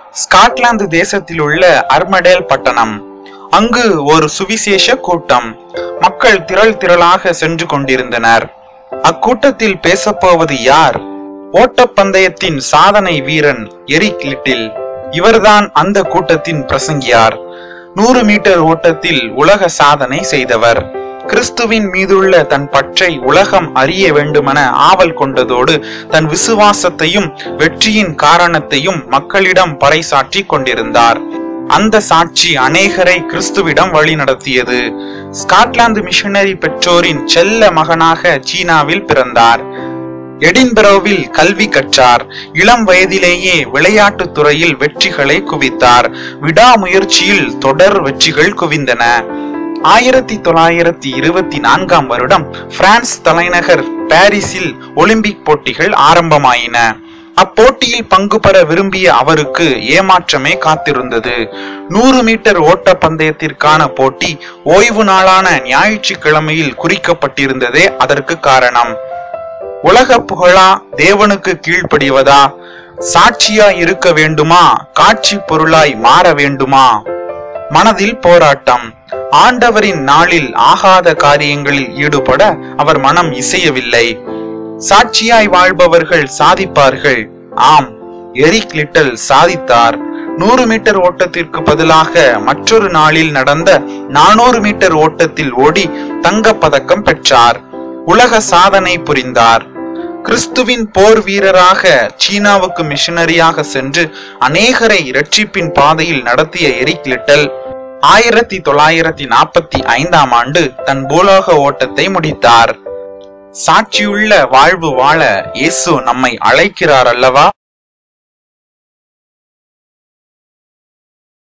Scotland தேசத்தில் உள்ள அர்மடேல் பட்டணம் அங்கு ஒரு சுவிசேஷ கூட்டம் மக்கள் திரள் திரளாக சென்று கொண்டிருந்தனர் அக்கூட்டத்தில் பேசப்போவது யார் ஓட்டப்பந்தயத்தின் சாதனை வீரன் எரிக் லிட்டில் இவர்தான் அந்த கூட்டத்தின் பிரசங்கியார் நூறு மீட்டர் ஓட்டத்தில் உலக சாதனை செய்தவர் கிறிஸ்துவின் மீதுள்ள தன் பற்றை உலகம் அறிய வேண்டுமென ஆவல் கொண்டதோடு தன் விசுவாசத்தையும் வெற்றியின் காரணத்தையும் மக்களிடம் பறைசாற்றி கொண்டிருந்தார் அந்த சாட்சி அநேகரை கிறிஸ்துவிடம் வழி நடத்தியது ஸ்காட்லாந்து மிஷனரி பெற்றோரின் செல்ல மகனாக சீனாவில் பிறந்தார் எடின்பரோவில் கல்வி கற்றார் இளம் வயதிலேயே விளையாட்டுத் துறையில் வெற்றிகளை குவித்தார் விடாமுயற்சியில் தொடர் வெற்றிகள் குவிந்தன ஆயிரத்தி தொள்ளாயிரத்தி இருபத்தி நான்காம் வருடம் பிரான்ஸ் தலைநகர் பாரிஸில் ஒலிம்பிக் போட்டிகள் ஆரம்பமாயின அப்போட்டியில் பங்கு பெற விரும்பிய அவருக்கு ஏமாற்றமே காத்திருந்தது நூறு மீட்டர் ஓட்ட பந்தயத்திற்கான போட்டி ஓய்வு நாளான ஞாயிற்றுக்கிழமையில் குறிக்கப்பட்டிருந்ததே அதற்கு காரணம் உலக புகழா தேவனுக்கு கீழ்ப்படிவதா சாட்சியா இருக்க வேண்டுமா காட்சி பொருளாய் மாற வேண்டுமா மனதில் போராட்டம் ஆண்டவரின் நாளில் ஆகாத காரியங்களில் ஈடுபட அவர் மனம் இசையவில்லை சாட்சியாய் வாழ்பவர்கள் சாதிப்பார்கள் ஆம் எரிக் லிட்டல் சாதித்தார் நூறு மீட்டர் ஓட்டத்திற்கு பதிலாக மற்றொரு நாளில் நடந்த நானூறு மீட்டர் ஓட்டத்தில் ஓடி தங்கப் பதக்கம் பெற்றார் உலக சாதனை புரிந்தார் கிறிஸ்துவின் போர் வீரராக சீனாவுக்கு மிஷனரியாக சென்று அநேகரை இரட்சிப்பின் பாதையில் நடத்திய எரிக் லிட்டல் ஆயிரத்தி தொள்ளாயிரத்தி நாற்பத்தி ஐந்தாம் ஆண்டு தன் பூலோக ஓட்டத்தை முடித்தார் சாட்சியுள்ள வாழ்வு வாழ இயேசு நம்மை அழைக்கிறார் அல்லவா